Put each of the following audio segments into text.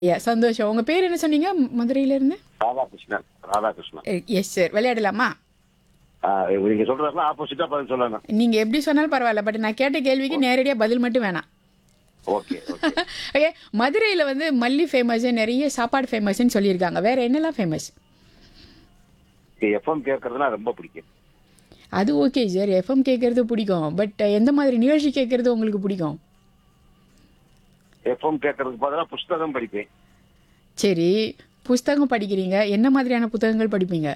யா சந்தோஷம் உங்க பேர் என்ன சொன்னீங்க மதுரையில இருந்து ராதாகிருஷ்ணன் ராதாகிருஷ்ணன் எஸ் சார் விளையாடலாமா ஆ, நீங்க சொல்றதுலாம் ஆப்போசிட்டா பதில் சொல்லணும் நீங்க எப்படி சொன்னாலும் பரவாயில்ல பட் நான் கேட்ட கேள்விக்கு நேரடியா பதில் மட்டும் வேணாம் ஓகே ஓகே ஓகே மதுரையில் வந்து மல்லி ஃபேமஸ் நிறைய சாப்பாடு ஃபேமஸ்ன்னு சொல்லியிருக்காங்க வேற என்னெல்லாம் ஃபேமஸ் எஃப்எம் கேட்கறதுனா ரொம்ப பிடிக்கும் அது ஓகே சார் எஃப்எம் கேட்கறது பிடிக்கும் பட் எந்த மாதிரி நிகழ்ச்சி கேட்கறது உங்களுக்கு பிடிக்கும் எஃப்எம் கேட்கறதுக்கு பதிலா புஸ்தகம் படிப்பேன் சரி புஸ்தகம் படிக்கிறீங்க என்ன மாதிரியான புத்தகங்கள் படிப்பீங்க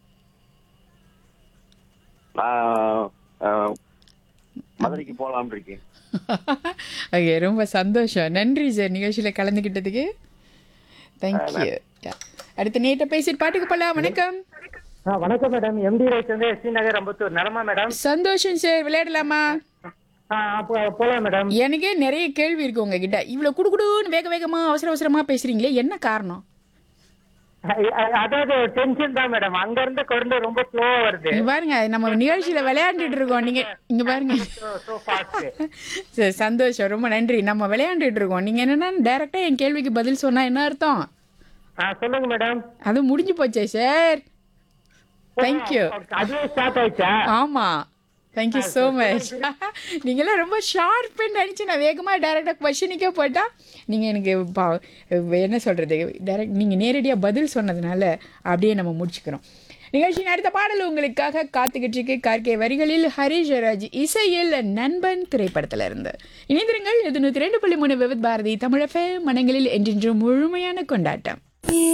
நான் ஆ, மதுரைக்கு போலாம்னு இருக்கேன் ஓகே ரொம்ப சந்தோஷம் நன்றி சார் நிகழ்ச்சியில் கலந்துக்கிட்டதுக்கு தேங்க்யூ அடுத்த நேற்று பேசிட்டு பாட்டுக்கு போகலாம் வணக்கம் ஆ வணக்கம் மேடம் எம்டி ரைஸ் வந்து எஸ்டி நகர் அம்பத்தூர் நலமா மேடம் சந்தோஷம் சார் விளையாடலாமா ஆ அப்போ போகலாம் மேடம் எனக்கே நிறைய கேள்வி இருக்கு உங்ககிட்ட இவ்வளோ குடுகுடுன்னு வேக வேகமா அவசர அவசரமா பேசுறீங்களே என்ன காரணம் அ- அ- அதாவது டென்ஷன் தான் மேடம் அங்க இருந்து கொண்டு ரொம்ப ஸ்லோவா வருது இங்க பாருங்க நம்ம நிகழ்ச்சியில விளையாண்டுட்டு இருக்கோம் நீங்க இங்க பாருங்க சோ ஃபாஸ்ட் சரி, சந்தோஷம் ரொம்ப நன்றி நம்ம விளையாண்டுட்டு இருக்கோம் நீங்க என்னன்னா டைரக்டா என் கேள்விக்கு பதில் சொன்னா என்ன அர்த்தம் ஆ சொல்லுங்க மேடம் அது முடிஞ்சு போச்சே சார் தேங்க்யூ அதுவே ஸ்டார்ட் ஆயிடுச்சா ஆமா தேங்க்யூ ஸோ மச் நீங்களாம் ரொம்ப ஷார்ப்னு நினச்சி நான் வேகமாக டேரெக்டாக கொஷினுக்கே போட்டால் நீங்கள் எனக்கு பா- என்ன சொல்கிறது டேரக்ட் நீங்கள் நேரடியாக பதில் சொன்னதுனால அப்படியே நம்ம முடிச்சுக்கிறோம் நிகழ்ச்சியின் அடுத்த பாடல் உங்களுக்காக காத்துக்கிட்டு இருக்கு கார்கே வரிகளில் ஹரிஷ் ராஜ் இசையில் நண்பன் திரைப்படத்தில் இருந்து இணைந்திருங்கள் இது நூற்றி ரெண்டு புள்ளி மூணு விவித் பாரதி தமிழக மனங்களில் என்றென்றும் முழுமையான கொண்டாட்டம்